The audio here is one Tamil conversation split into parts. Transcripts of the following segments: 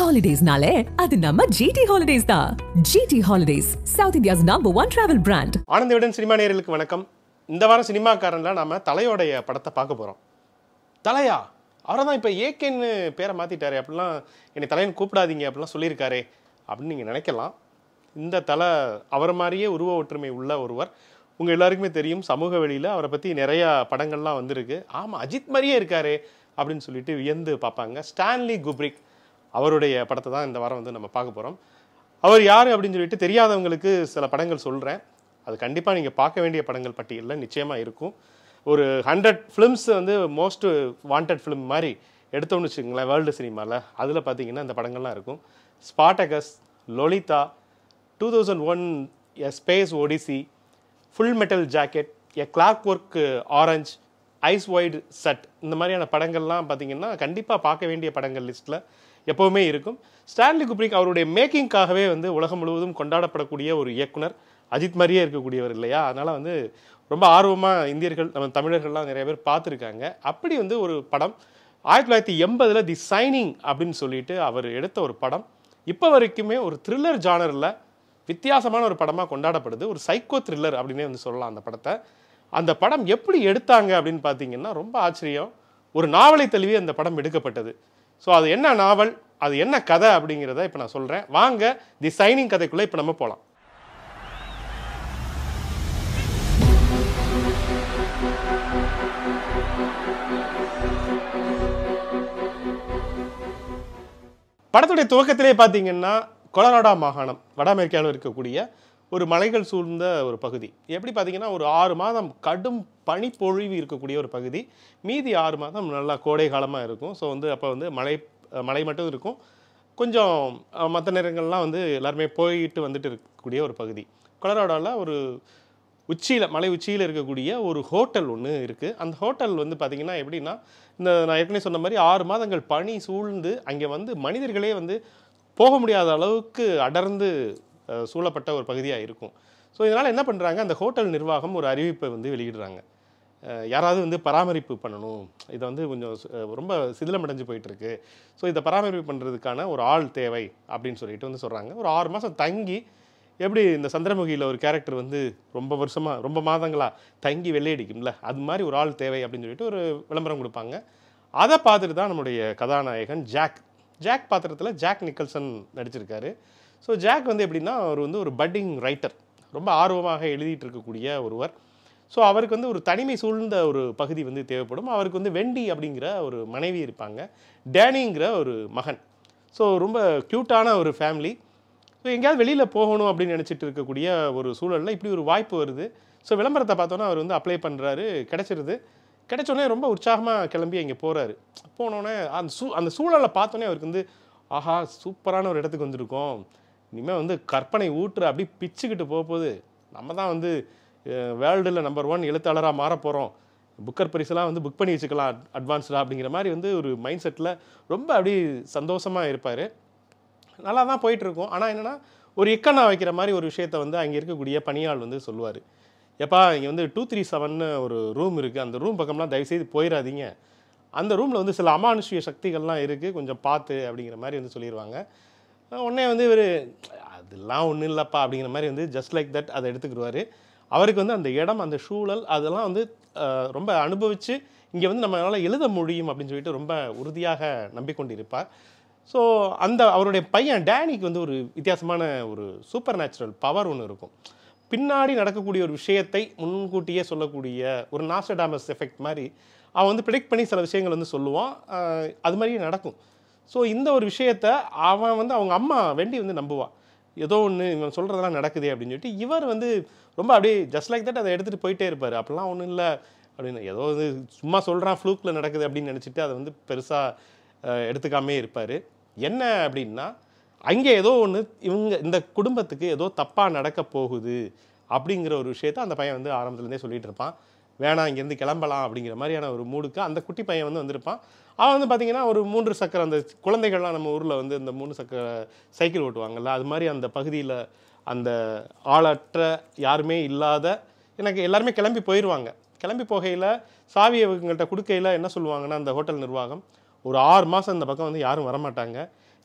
ஹாலிடேஸ்னாலே அது நம்ம ஜிடி ஹாலிடேஸ் தான் GT holidays south India's number one travel brand Anandavikatan cinema நேயர்களுக்கு வணக்கம் இந்த வாரம் சினிமாக்காரன்ல நாம தலையோடைய படத்தை பார்க்க போறோம் தலையா அவரை தான் இப்போ ஏகேன்னு பேரை மாத்திட்டாரு அப்படிலாம் என்னை தலையன் கூப்பிடாதீங்க அப்படிலாம் சொல்லியிருக்காரே அப்படின்னு நீங்கள் நினைக்கலாம் இந்த தலை அவர் மாதிரியே உருவ ஒற்றுமை உள்ள ஒருவர் உங்கள் எல்லாருக்குமே தெரியும் சமூக வெளியில் அவரை பற்றி நிறையா படங்கள்லாம் வந்திருக்கு ஆமாம் அஜித் மாதிரியே இருக்காரே அப்படின்னு சொல்லிட்டு வியந்து பார்ப்பாங்க ஸ்டான்லி குப்ரிக் அவருடைய படத்தை தான் இந்த வாரம் வந்து நம்ம பார்க்க போகிறோம் அவர் யார் அப்படின்னு சொல்லிட்டு தெரியாதவங்களுக்கு சில படங்கள் சொல்கிறேன் அது கண்டிப்பாக நீங்கள் பார்க்க வேண்டிய படங்கள் பட்டியலில் நிச்சயமாக இருக்கும் ஒரு ஹண்ட்ரட் ஃபிலிம்ஸ் வந்து மோஸ்ட் வாண்டட் ஃபிலிம் மாதிரி எடுத்தோம்னு வச்சுக்கோங்களேன் வேர்ல்டு சினிமாவில் அதில் பார்த்தீங்கன்னா இந்த படங்கள்லாம் இருக்கும் Spartacus Lolita two thousand one a space odyssey full metal jacket a clockwork orange eyes wide shut இந்த மாதிரியான படங்கள்லாம் பார்த்தீங்கன்னா கண்டிப்பாக பார்க்க வேண்டிய படங்கள் லிஸ்ட்டில் எப்போவுமே இருக்கும் ஸ்டான்லி குப்ரிக் அவருடைய மேக்கிங்காகவே வந்து உலகம் முழுவதும் கொண்டாடப்படக்கூடிய ஒரு இயக்குனர் அஜித் மாதிரியே இருக்கக்கூடியவர் இல்லையா அதனால் வந்து ரொம்ப ஆர்வமாக இந்தியர்கள் நம்ம தமிழர்கள்லாம் நிறைய பேர் பார்த்துருக்காங்க அப்படி வந்து ஒரு படம் ஆயிரத்தி தொள்ளாயிரத்தி எண்பதில் தி சைனிங் அப்படின்னு சொல்லிட்டு அவர் எடுத்த ஒரு படம் இப்போ வரைக்குமே ஒரு த்ரில்லர் ஜானரில் வித்தியாசமான ஒரு படமாக கொண்டாடப்படுது ஒரு சைக்கோ த்ரில்லர் அப்படின்னே வந்து சொல்லலாம் அந்த படத்தை அந்த படம் எப்படி எடுத்தாங்க அப்படின்னு பார்த்தீங்கன்னா ரொம்ப ஆச்சரியம் ஒரு நாவலை தழுவி அந்த படம் எடுக்கப்பட்டது ஸோ அது என்ன நாவல் அது என்ன கதை அப்படிங்கிறத இப்போ நான் சொல்கிறேன் வாங்க தி சைனிங் கதைக்குள்ளே இப்போ நம்ம போகலாம் படத்துடைய துவக்கத்திலே பார்த்தீங்கன்னா கொலராடா மாகாணம் வட அமெரிக்காவில் இருக்கக்கூடிய ஒரு மலைகள் சூழ்ந்த ஒரு பகுதி எப்படி பார்த்தீங்கன்னா ஒரு ஆறு மாதம் கடும் பனிப்பொழிவு இருக்கக்கூடிய ஒரு பகுதி மீதி ஆறு மாதம் நல்லா கோடை காலமாக இருக்கும் ஸோ வந்து அப்போ வந்து மழை மழை மட்டும் இருக்கும் கொஞ்சம் மற்ற நேரங்கள்லாம் வந்து எல்லாருமே போயிட்டு வந்துட்டு இருக்கக்கூடிய ஒரு பகுதி கொலராடோவில் ஒரு உச்சியில் மலை உச்சியில் இருக்கக்கூடிய ஒரு ஹோட்டல் ஒன்று இருக்குது அந்த ஹோட்டல் வந்து பார்த்திங்கன்னா எப்படின்னா இந்த நான் ஏற்கனவே சொன்ன மாதிரி ஆறு மாதங்கள் பனி சூழ்ந்து அங்கே வந்து மனிதர்களே வந்து போக முடியாத அளவுக்கு அடர்ந்து அஹ், சூழப்பட்ட ஒரு பகுதியாக இருக்கும் ஸோ இதனால் என்ன பண்ணுறாங்க அந்த ஹோட்டல் நிர்வாகம் ஒரு அறிவிப்பை வந்து வெளியிடுறாங்க அஹ், யாராவது வந்து பராமரிப்பு பண்ணணும் இதை வந்து கொஞ்சம் சு- அஹ், ரொம்ப சிதிலமடைஞ்சு போயிட்டு இருக்கு ஸோ இதை பராமரிப்பு பண்ணுறதுக்கான ஒரு ஆள் தேவை அப்படின்னு சொல்லிட்டு வந்து சொல்கிறாங்க ஒரு ஆறு மாதம் தங்கி எப்படி இந்த சந்திரமுகியில் ஒரு கேரக்டர் வந்து ரொம்ப வருஷமாக ரொம்ப மாதங்களா தங்கி வெள்ளையடிக்கும்ல அது மாதிரி ஒரு ஆள் தேவை அப்படின்னு சொல்லிட்டு ஒரு விளம்பரம் கொடுப்பாங்க அதை பார்த்துட்டு தான் நம்முடைய கதாநாயகன் ஜாக் ஜாக் பாத்திரத்தில் ஜாக் நிக்கல்சன் நடிச்சிருக்காரு ஸோ ஜாக் வந்து எப்படின்னா அவர் வந்து ஒரு பட்டிங் ரைட்டர் ரொம்ப ஆர்வமாக எழுதிட்டு இருக்கக்கூடிய ஒருவர் ஸோ அவருக்கு வந்து ஒரு தனிமை சூழ்ந்த ஒரு பகுதி வந்து தேவைப்படும் அவருக்கு வந்து வெண்டி அப்படிங்கிற ஒரு மனைவி இருப்பாங்க டேனிங்கிற ஒரு மகன் ஸோ ரொம்ப க்யூட்டான ஒரு ஃபேமிலி ஸோ எங்கேயாவது வெளியில் போகணும் அப்படின்னு நினச்சிட்டு இருக்கக்கூடிய ஒரு சூழலில் இப்படி ஒரு வாய்ப்பு வருது ஸோ விளம்பரத்தை பார்த்தோன்னா அவர் வந்து அப்ளை பண்ணுறாரு கிடச்சிருது கிடைச்சோடனே ரொம்ப உற்சாகமாக கிளம்பி அங்கே போகிறாரு போனோடனே அந்த சூ அந்த சூழலை பார்த்தோன்னே அவருக்கு வந்து ஆஹா சூப்பரான ஒரு இடத்துக்கு வந்திருக்கோம் இனிமேல் வந்து கற்பனை ஊற்று அப்படி பிச்சுக்கிட்டு போக போகுது நம்ம தான் வந்து வேர்ல்டில் நம்பர் ஒன் எழுத்தாளராக மாற போகிறோம் புக்கர் பரிசெல்லாம் வந்து புக் பண்ணி வச்சுக்கலாம் அட்வான்ஸ்டாக அப்படிங்கிற மாதிரி வந்து ஒரு மைண்ட் செட்டில் ரொம்ப அப்படி சந்தோஷமாக இருப்பார் நல்லா தான் போயிட்டு இருக்கும் ஆனால் என்னன்னா ஒரு இக்கண்ணா வைக்கிற மாதிரி ஒரு விஷயத்த வந்து அங்கே இருக்கக்கூடிய பணியாள் வந்து சொல்லுவார் எப்பா இங்கே வந்து டூ த்ரீ செவன்னு ஒரு ரூம் இருக்குது அந்த ரூம் பக்கம்லாம் தயவுசெய்து போயிடாதீங்க அந்த ரூமில் வந்து சில அமானுஷ்ய சக்திகள்லாம் இருக்குது கொஞ்சம் பார்த்து அப்படிங்கிற மாதிரி வந்து சொல்லிடுவாங்க அஹ் உடனே வந்து இவர் அதெல்லாம் ஒன்றும் இல்லைப்பா அப்படிங்கிற மாதிரி வந்து ஜஸ்ட் லைக் தட் அதை எடுத்துக்கிடுவார் அவருக்கு வந்து அந்த இடம் அந்த சூழல் அதெல்லாம் வந்து அஹ், ரொம்ப அனுபவித்து இங்கே வந்து நம்மளால் எழுத முடியும் அப்படின்னு சொல்லிட்டு ரொம்ப உறுதியாக நம்பிக்கொண்டிருப்பார் ஸோ அந்த அவருடைய பையன் டேனிக்கு வந்து ஒரு வித்தியாசமான ஒரு சூப்பர் நேச்சுரல் பவர் ஒன்று இருக்கும் பின்னாடி நடக்கக்கூடிய ஒரு விஷயத்தை முன்கூட்டியே சொல்லக்கூடிய ஒரு நாஸ்டடாமஸ் எஃபெக்ட் மாதிரி அவன் வந்து ப்ரிடிக்ட் பண்ணி சில விஷயங்கள் வந்து சொல்லுவான் அஹ், அது மாதிரியே நடக்கும் ஸோ இந்த ஒரு விஷயத்த அவன் வந்து அவங்க அம்மா வெண்டி வந்து நம்புவான் ஏதோ ஒன்று இவன் சொல்கிறதெல்லாம் நடக்குதே அப்படின்னு சொல்லிட்டு இவர் வந்து ரொம்ப அப்படியே ஜஸ்ட் லைக் தட் அதை எடுத்துகிட்டு போயிட்டே இருப்பார் அப்படிலாம் ஒன்றும் இல்லை அப்படின்னு ஏதோ இது சும்மா சொல்கிறான் ஃப்ளூக்கில் நடக்குது அப்படின்னு நினச்சிட்டு அதை வந்து பெருசாக எடுத்துக்காமே இருப்பார் என்ன அப்படின்னா அங்கே ஏதோ ஒன்று இவங்க இந்த குடும்பத்துக்கு ஏதோ தப்பாக நடக்க போகுது அப்படிங்கிற ஒரு விஷயத்த அந்த பையன் வந்து ஆரம்பத்துலேருந்தே சொல்லிட்டு இருப்பான் வேணாம் இங்கேருந்து கிளம்பலாம் அப்படிங்கிற மாதிரியான ஒரு மூடுக்கு அந்த குட்டி பையன் வந்து வந்திருப்பான் அவன் வந்து பார்த்தீங்கன்னா ஒரு மூன்று சக்கர அந்த குழந்தைகள்லாம் நம்ம ஊரில் வந்து இந்த மூணு சக்கர சைக்கிள் ஓட்டுவாங்கல்ல அது மாதிரி அந்த பகுதியில் அந்த ஆளற்ற யாருமே இல்லாத எனக்கு எல்லாருமே கிளம்பி போயிடுவாங்க கிளம்பி போகையில் சாவி இவங்கள்ட்ட கொடுக்கையில் என்ன சொல்லுவாங்கன்னா அந்த ஹோட்டல் நிர்வாகம் ஒரு ஆறு மாதம் இந்த பக்கம் வந்து யாரும் வரமாட்டாங்க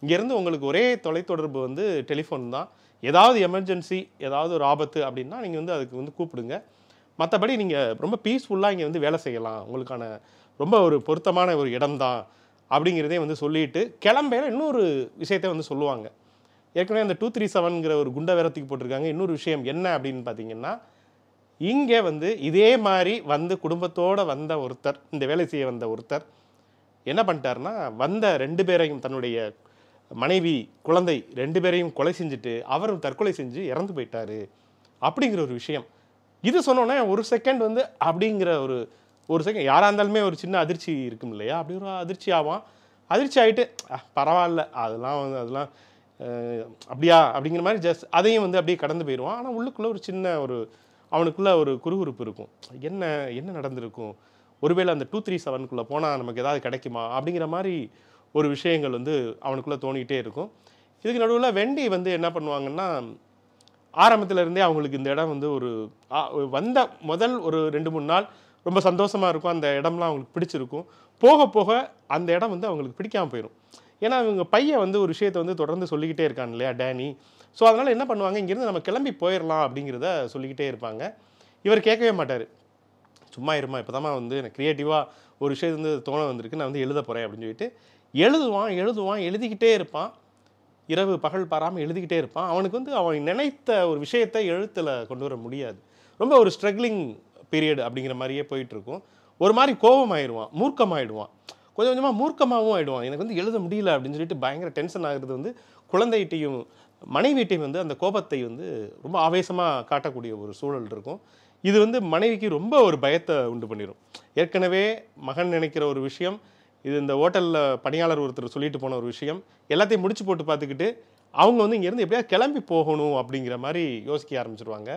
இங்கேருந்து உங்களுக்கு ஒரே தொலைத்தொடர்பு வந்து டெலிஃபோன் தான் ஏதாவது எமர்ஜென்சி ஏதாவது ஒரு ஆபத்து அப்படின்னா நீங்கள் வந்து அதுக்கு வந்து கூப்பிடுங்க மற்றபடி நீங்கள் ரொம்ப பீஸ்ஃபுல்லாக இங்கே வந்து வேலை செய்யலாம் உங்களுக்கான ரொம்ப ஒரு பொருத்தமான ஒரு இடம்தான் அப்படிங்கிறதே வந்து சொல்லிட்டு கிளம்பையில இன்னொரு விஷயத்தை வந்து சொல்லுவாங்க ஏற்கனவே அந்த டூ த்ரீ செவன்கிற ஒரு குண்டை வேரத்துக்கு போட்டிருக்காங்க இன்னொரு விஷயம் என்ன அப்படின்னு பார்த்தீங்கன்னா இங்கே வந்து இதே மாதிரி வந்து குடும்பத்தோடு வந்த ஒருத்தர் இந்த வேலை செய்ய வந்த ஒருத்தர் என்ன பண்ணிட்டாருன்னா வந்த ரெண்டு பேரையும் தன்னுடைய மனைவி குழந்தை ரெண்டு பேரையும் கொலை செஞ்சுட்டு அவரும் தற்கொலை செஞ்சு இறந்து போயிட்டாரு அப்படிங்கிற ஒரு விஷயம் இது சொன்னோன்னே ஒரு செகண்ட் வந்து அப்படிங்கிற ஒரு ஒரு செகண்ட் யாராக இருந்தாலுமே ஒரு சின்ன அதிர்ச்சி இருக்கும் இல்லையா அப்படி ஒரு அதிர்ச்சி ஆவான் அதிர்ச்சி ஆகிட்டு பரவாயில்ல அதெல்லாம் வந்து அதெல்லாம் அஹ், அப்படியா அப்படிங்கிற மாதிரி ஜஸ்ட் அதையும் வந்து அப்படியே கடந்து போயிடுவான் ஆனால் உள்ளுக்குள்ளே ஒரு சின்ன ஒரு அவனுக்குள்ள ஒரு குறுகுறுப்பு இருக்கும் என்ன என்ன நடந்திருக்கும் ஒருவேளை அந்த டூ த்ரீ செவனுக்குள்ளே போனால் நமக்கு ஏதாவது கிடைக்குமா அப்படிங்கிற மாதிரி ஒரு விஷயங்கள் வந்து அவனுக்குள்ளே தோணிக்கிட்டே இருக்கும் இதுக்கு நடுவில் வெண்டி வந்து என்ன பண்ணுவாங்கன்னா ஆரம்பத்துல இருந்தே அவங்களுக்கு இந்த இடம் வந்து ஒரு ஆ, வந்த முதல் ஒரு ரெண்டு மூணு நாள் ரொம்ப சந்தோஷமா இருக்கும் அந்த இடம்லாம் அவங்களுக்கு பிடிச்சிருக்கும் போக போக அந்த இடம் வந்து அவங்களுக்கு பிடிக்காம போயிடும் ஏன்னா இவங்க பையன் வந்து ஒரு விஷயத்தை வந்து தொடர்ந்து சொல்லிக்கிட்டே இருக்கான் இல்லையா டேனி ஸோ அதனால் என்ன பண்ணுவாங்க இங்கேருந்து நம்ம கிளம்பி போயிடலாம் அப்படிங்கிறத சொல்லிக்கிட்டே இருப்பாங்க இவர் கேட்கவே மாட்டார் சும்மா இருமா இப்போ வந்து எனக்கு க்ரியேட்டிவாக ஒரு விஷயம் வந்து தோண வந்திருக்கு நான் வந்து எழுத போகிறேன் அப்படின்னு சொல்லிட்டு எழுதுவான் எழுதுவான் எழுதிக்கிட்டே இருப்பான் இரவு பகல் பாராமல் எழுதிக்கிட்டே இருப்பான் அவனுக்கு வந்து அவன் நினைத்த ஒரு விஷயத்தை எழுத்தில் கொண்டு வர முடியாது ரொம்ப ஒரு ஸ்ட்ரகிளிங் பீரியட் அப்படிங்கிற மாதிரியே போயிட்டு இருக்கும் ஒரு மாதிரி கோபமாயிடுவான் மூர்க்கமாயிடுவான் கொஞ்சம் கொஞ்சமாக மூர்க்கமாகவும் ஆயிடுவான் எனக்கு வந்து எழுத முடியல அப்படின்னு சொல்லிட்டு பயங்கர டென்ஷன் ஆகுறது வந்து குழந்தைகிட்டையும் மனைவிட்டையும் வந்து அந்த கோபத்தை வந்து ரொம்ப ஆவேசமாக காட்டக்கூடிய ஒரு சூழல் இருக்கும் இது வந்து மனைவிக்கு ரொம்ப ஒரு பயத்தை உண்டு பண்ணிடும் ஏற்கனவே மகன் நினைக்கிற ஒரு விஷயம் இது இந்த ஹோட்டலில் பணியாளர் ஒருத்தர் சொல்லிட்டு போன ஒரு விஷயம் எல்லாத்தையும் முடிச்சு போட்டு பார்த்துக்கிட்டு அவங்க வந்து இங்கேருந்து எப்படியா கிளம்பி போகணும் அப்படிங்கிற மாதிரி யோசிக்க ஆரம்பிச்சிருவாங்க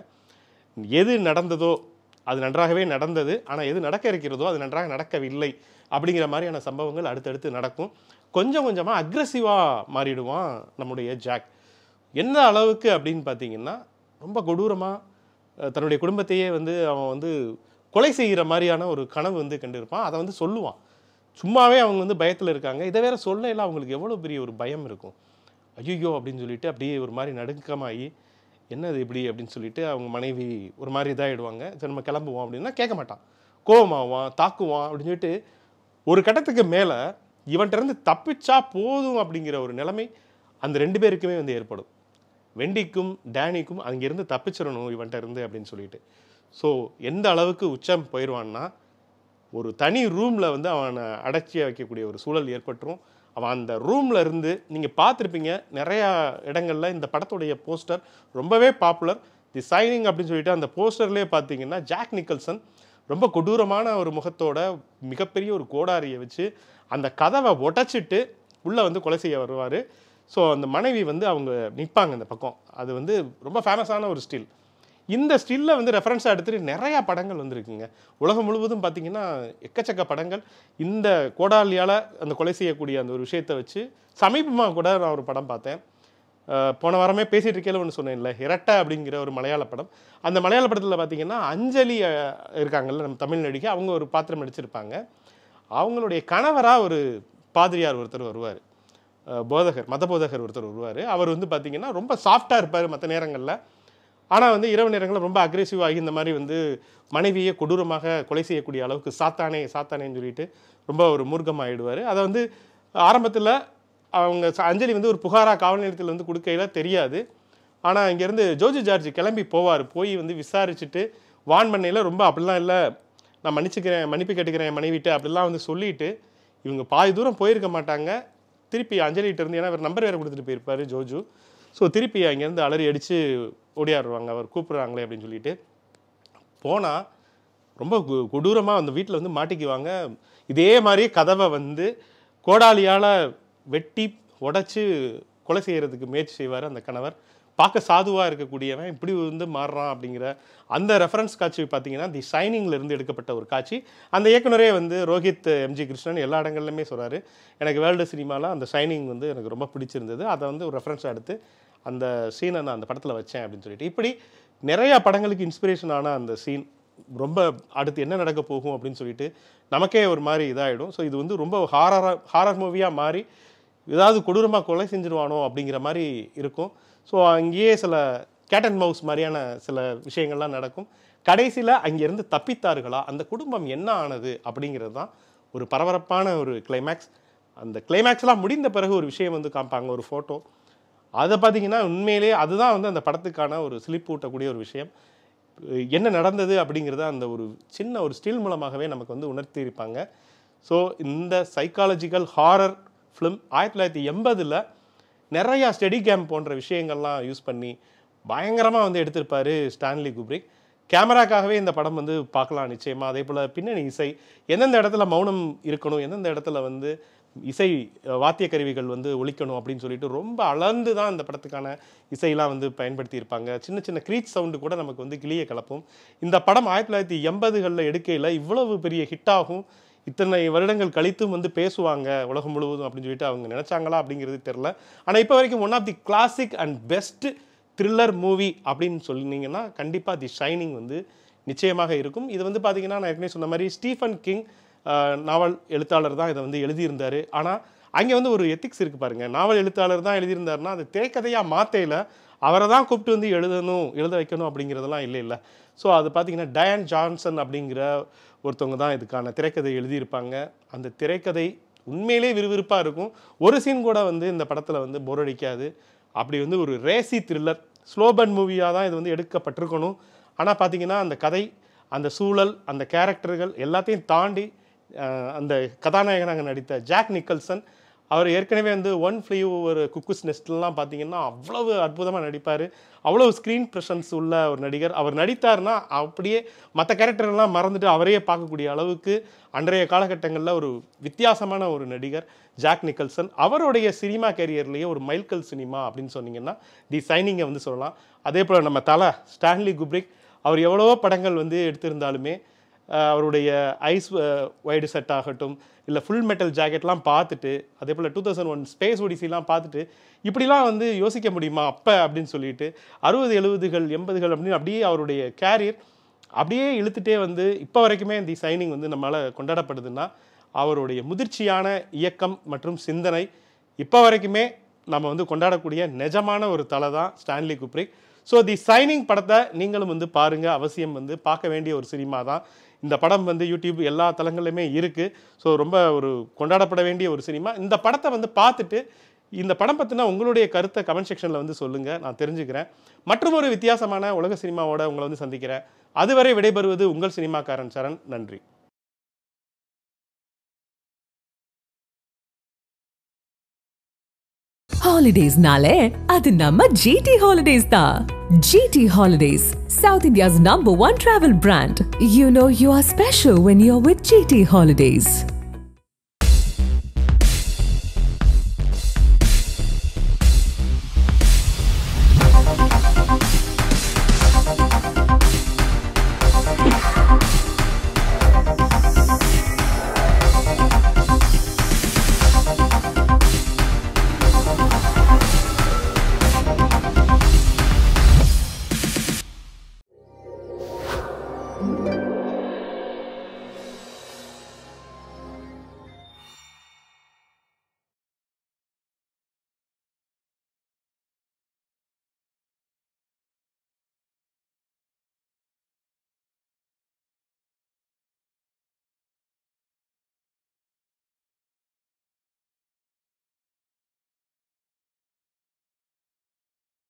எது நடந்ததோ அது நன்றாகவே நடந்தது ஆனால் எது நடக்க இருக்கிறதோ அது நன்றாக நடக்கவில்லை அப்படிங்கிற மாதிரியான சம்பவங்கள் அடுத்தடுத்து நடக்கும் கொஞ்சம் கொஞ்சமாக அக்ரஸிவாக மாறிடுவான் நம்முடைய ஜாக் எந்த அளவுக்கு அப்படின்னு பார்த்தீங்கன்னா ரொம்ப கொடூரமாக தன்னுடைய குடும்பத்தையே வந்து அவன் வந்து கொலை செய்கிற மாதிரியான ஒரு கனவு வந்து கண்டிருப்பான் அதை வந்து சொல்லுவான் சும்மாவே அவங்க வந்து பயத்தில் இருக்காங்க இதை வேற சொல்லையில அவங்களுக்கு எவ்வளோ பெரிய ஒரு பயம் இருக்கும் ஐயோ அப்படின்னு சொல்லிட்டு அப்படியே ஒரு மாதிரி நடுக்கமாகி என்னது இப்படி அப்படின்னு சொல்லிட்டு அவங்க மனைவி ஒரு மாதிரி இதாகிடுவாங்க சரி நம்ம கிளம்புவோம் அப்படின்னா கேட்க மாட்டான் கோவமாவான் தாக்குவான் அப்படின்னு சொல்லிட்டு ஒரு கட்டத்துக்கு மேலே இவன்கிட்ட இருந்து தப்பிச்சா போதும் அப்படிங்கிற ஒரு நிலைமை அந்த ரெண்டு பேருக்குமே வந்து ஏற்படும் வெண்டிக்கும் டேனிக்கும் அங்கேருந்து தப்பிச்சிடணும் இவன்கிட்ட இருந்து அப்படின்னு சொல்லிட்டு ஸோ எந்த அளவுக்கு உச்சம் போயிடுவான்னா ஒரு தனி ரூமில் வந்து அவனை அடைச்சி வைக்கக்கூடிய ஒரு சூழல் ஏற்பட்டுரும் அவன் அந்த ரூமில் இருந்து நீங்கள் பார்த்துருப்பீங்க நிறையா இடங்கள்ல இந்த படத்துடைய போஸ்டர் ரொம்பவே பாப்புலர் தி சைனிங் அப்படின்னு சொல்லிட்டு அந்த போஸ்டர்லேயே பார்த்தீங்கன்னா ஜாக் நிக்கல்சன் ரொம்ப கொடூரமான ஒரு முகத்தோட மிகப்பெரிய ஒரு கோடாரியை வச்சு அந்த கதவை உடைச்சிட்டு உள்ளே வந்து கொலை செய்ய வருவார் ஸோ அந்த மனைவி வந்து அவங்க நிற்பாங்க இந்த பக்கம் அது வந்து ரொம்ப ஃபேமஸான ஒரு ஸ்டில் இந்த ஸ்டில்ல வந்து ரெஃபரன்ஸாக எடுத்துட்டு நிறையா படங்கள் வந்திருக்குங்க உலகம் முழுவதும் பார்த்தீங்கன்னா எக்கச்சக்க படங்கள் இந்த கோடாலியால் அந்த கொலை செய்யக்கூடிய அந்த ஒரு விஷயத்தை வச்சு சமீபமாக கூட நான் ஒரு படம் பார்த்தேன் அஹ் போன வாரமே பேசிட்டு இருக்கேன் ஒன்று சொன்னேன்ல இரட்டை அப்படிங்கிற ஒரு மலையாள படம் அந்த மலையாள படத்தில் பார்த்தீங்கன்னா அஞ்சலி அஹ், இருக்காங்கல்ல நம்ம தமிழ் நடிகை அவங்க ஒரு பாத்திரம் நடிச்சிருப்பாங்க அவங்களுடைய கணவராக ஒரு பாதிரியார் ஒருத்தர் வருவார் போதகர் மத போதகர் ஒருத்தர் வருவார் அவர் வந்து பார்த்தீங்கன்னா ரொம்ப சாஃப்டாக இருப்பார் மற்ற நேரங்களில் ஆனால் வந்து இரவு நேரங்களில் ரொம்ப அக்ரெசிவ் ஆகி இந்த மாதிரி வந்து மனைவியை கொடூரமாக கொலை செய்யக்கூடிய அளவுக்கு சாத்தானே சாத்தானேன்னு சொல்லிட்டு ரொம்ப ஒரு மூர்க்கமாகிடுவார் அதை வந்து ஆரம்பத்தில் அவங்க ச- அஞ்சலி வந்து ஒரு புகாராக காவல் நிலையத்தில் வந்து கொடுக்கையில தெரியாது ஆனால் இங்கேருந்து ஜோஜி ஜார்ஜ் கிளம்பி போவார் போய் வந்து விசாரிச்சுட்டு வான் பண்ணையில் ரொம்ப அப்படிலாம் இல்லை நான் மன்னிச்சுக்கிறேன் மன்னிப்பு கேட்டுக்கிறேன் என் மனைவிட்டு அப்படிலாம் வந்து சொல்லிட்டு இவங்க பாதி தூரம் போயிருக்க மாட்டாங்க திருப்பி அஞ்சலிகிட்ட இருந்து ஏன்னா அவர் நம்பர் வேறு கொடுத்துட்டு போயிருப்பார் ஜோஜு ஸோ திருப்பி அங்கேருந்து அலறி அடித்து ஓடியாடுவாங்க அவர் கூப்பிட்றாங்களே அப்படின்னு சொல்லிட்டு போனால் ரொம்ப கொ- கொடூரமாக அந்த வீட்டில் வந்து மாட்டிக்குவாங்க இதே மாதிரி கதவை வந்து கோடாலியால் வெட்டி உடைச்சு கொலை செய்யறதுக்கு முயற்சி செய்வார் அந்த கணவர் பார்க்க சாதுவாக இருக்கக்கூடியவன் இப்படி வந்து மாறுறான் அப்படிங்கிற அந்த ரெஃபரன்ஸ் காட்சி பார்த்தீங்கன்னா தி ஷைனிங்ல இருந்து எடுக்கப்பட்ட ஒரு காட்சி அந்த இயக்குனரே வந்து ரோஹித் எம்ஜி கிருஷ்ணன் எல்லா இடங்கள்லையுமே சொல்றாரு எனக்கு வேர்ல்டு சினிமாவில் அந்த ஷைனிங் வந்து எனக்கு ரொம்ப பிடிச்சிருந்தது அதை வந்து ஒரு ரெஃபரன்ஸாக எடுத்து அந்த சீனை நான் அந்த படத்தில் வச்சேன் அப்படின்னு சொல்லிட்டு இப்படி நிறையா படங்களுக்கு இன்ஸ்பிரேஷன் ஆன அந்த சீன் ரொம்ப அடுத்து என்ன நடக்க போகும் அப்படின்னு சொல்லிட்டு நமக்கே ஒரு மாதிரி இதாகிடும் ஸோ இது வந்து ரொம்ப ஹாரராக ஹாரர் மூவியாக மாறி ஏதாவது கொடூரமாக கொலை செஞ்சிருவானோ அப்படிங்கிற மாதிரி இருக்கும் ஸோ அங்கேயே சில கேட் அண்ட் மவுஸ் மாதிரியான சில விஷயங்கள்லாம் நடக்கும் கடைசியில் அங்கேருந்து தப்பித்தார்களா அந்த குடும்பம் என்ன ஆனது அப்படிங்கிறது தான் ஒரு பரபரப்பான ஒரு கிளைமேக்ஸ் அந்த கிளைமேக்ஸ்லாம் முடிந்த பிறகு ஒரு விஷயம் வந்து காமிப்பாங்க ஒரு ஃபோட்டோ அதை பார்த்தீங்கன்னா உண்மையிலேயே அதுதான் வந்து அந்த படத்துக்கான ஒரு சிலிப்பு ஊட்டக்கூடிய ஒரு விஷயம் என்ன நடந்தது அப்படிங்கிறத அந்த ஒரு சின்ன ஒரு ஸ்டில் மூலமாகவே நமக்கு வந்து உணர்த்தியிருப்பாங்க ஸோ இந்த சைக்காலஜிக்கல் ஹாரர் ஃபிலிம் ஆயிரத்தி தொள்ளாயிரத்தி எண்பதில் நிறையா ஸ்டெடி கேம் போன்ற விஷயங்கள்லாம் யூஸ் பண்ணி பயங்கரமாக வந்து எடுத்திருப்பாரு ஸ்டான்லி குப்ரிக் கேமராக்காகவே இந்த படம் வந்து பார்க்கலாம் நிச்சயமாக அதே போல் பின்னணி இசை எந்தெந்த இடத்துல மௌனம் இருக்கணும் எந்தெந்த இடத்துல வந்து இசை அஹ், வாத்திய கருவிகள் வந்து ஒலிக்கணும் அப்படின்னு சொல்லிட்டு ரொம்ப அளந்து தான் இந்த படத்துக்கான இசையெல்லாம் வந்து பயன்படுத்தியிருப்பாங்க சின்ன சின்ன க்ரீச் சவுண்டு கூட நமக்கு வந்து கிளிய கலப்பும் இந்த படம் ஆயிரத்தி தொள்ளாயிரத்தி எண்பதுகளில் எடுக்கையில் இவ்வளவு பெரிய ஹிட் ஆகும் இத்தனை வருடங்கள் கழித்தும் வந்து பேசுவாங்க உலகம் முழுவதும் அப்படின்னு சொல்லிட்டு அவங்க நினச்சாங்களா அப்படிங்கிறது தெரில ஆனால் இப்போ வரைக்கும் one of the classic and best thriller movie அப்படின்னு சொன்னீங்கன்னா கண்டிப்பாக தி ஷைனிங் வந்து நிச்சயமாக இருக்கும் இது வந்து பார்த்தீங்கன்னா நான் ஏற்கனவே சொன்ன மாதிரி ஸ்டீஃபன் கிங் ஆஹ், நாவல் எழுத்தாளர் தான் இதை வந்து எழுதியிருந்தார் ஆனால் அங்கே வந்து ஒரு எத்திக்ஸ் இருக்குது பாருங்கள் நாவல் எழுத்தாளர் தான் எழுதியிருந்தாருன்னா அது திரைக்கதையாக மாத்தையில் அவரை தான் கூப்பிட்டு வந்து எழுதணும் எழுத வைக்கணும் அப்படிங்கிறதெல்லாம் இல்லை இல்லை ஸோ அது பார்த்தீங்கன்னா டயன் ஜான்சன் அப்படிங்கிற ஒருத்தவங்க தான் இதுக்கான திரைக்கதை எழுதியிருப்பாங்க அந்த திரைக்கதை உண்மையிலே விறுவிறுப்பாக இருக்கும் ஒரு சீன் கூட வந்து இந்த படத்தில் வந்து போர் அடிக்காது அப்படி வந்து ஒரு ரேசி த்ரில்லர் ஸ்லோபன் மூவியாக தான் இது வந்து எடுக்கப்பட்டிருக்கணும் ஆனால் பார்த்தீங்கன்னா அந்த கதை அந்த சூழல் அந்த கேரக்டர்கள் எல்லாத்தையும் தாண்டி அஹ், அந்த கதாநாயகனாக நடித்த ஜாக் நிக்கல்சன் அவர் ஏற்கனவே வந்து ஒன் ஃப்ளீ ஒரு குக்குஸ் நெஸ்ட்லாம் பார்த்தீங்கன்னா அவ்வளவு அற்புதமாக நடிப்பார் அவ்வளவு ஸ்க்ரீன் ப்ரெசன்ஸ் உள்ள ஒரு நடிகர் அவர் நடித்தார்னா அப்படியே மற்ற கேரக்டர்லாம் மறந்துட்டு அவரையே பார்க்கக்கூடிய அளவுக்கு அன்றைய காலகட்டங்களில் ஒரு வித்தியாசமான ஒரு நடிகர் ஜாக் நிக்கல்சன் அவருடைய சினிமா கேரியர்லேயே ஒரு மைல்கல் சினிமா அப்படின்னு சொன்னீங்கன்னா தி சைனிங்கை வந்து சொல்லலாம் அதே போல் நம்ம தலை ஸ்டான்லி குப்ரிக் அவர் எவ்வளவோ படங்கள் வந்து எடுத்திருந்தாலுமே அஹ், அவருடைய ஐஸ் வைடு செட் ஆகட்டும் இல்லை ஃபுல் மெட்டல் ஜாக்கெட்லாம் பார்த்துட்டு அதே போல் டூ தௌசண்ட் ஒன் ஸ்பேஸ் ஒடிசிலாம் பார்த்துட்டு இப்படிலாம் வந்து யோசிக்க முடியுமா அப்போ அப்படின்னு சொல்லிட்டு அறுபது எழுபதுகள் எண்பதுகள் அப்படின்னு அப்படியே அவருடைய கேரியர் அப்படியே இழுத்துட்டே வந்து இப்போ வரைக்குமே தி சைனிங் வந்து நம்மளால் கொண்டாடப்படுதுன்னா அவருடைய முதிர்ச்சியான இயக்கம் மற்றும் சிந்தனை இப்போ வரைக்குமே நம்ம வந்து கொண்டாடக்கூடிய நிஜமான ஒரு தலை தான் Stanley Kubrick so the shining படத்தை நீங்களும் வந்து பாருங்கள் அவசியம் வந்து பார்க்க வேண்டிய ஒரு சினிமா தான் இந்த படம் வந்து யூடியூப் எல்லா தளங்கள்லையுமே இருக்குது ஸோ ரொம்ப ஒரு கொண்டாடப்பட வேண்டிய ஒரு சினிமா இந்த படத்தை வந்து பார்த்துட்டு இந்த படம் பற்றின உங்களுடைய கருத்தை கமெண்ட் செக்ஷனில் வந்து சொல்லுங்கள் நான் தெரிஞ்சுக்கிறேன் மற்றும் ஒரு வித்தியாசமான உலக சினிமாவோட உங்களை வந்து சந்திக்கிறேன் அதுவரை விடைபெறுவது உங்கள் சினிமாக்காரன் சரண் நன்றி ஹாலிடேஸ்னாலே அது நம்ம ஜிடி ஹாலிடேஸ் தான் GT holidays south India's number one travel brand you know you are special when you are with GT holidays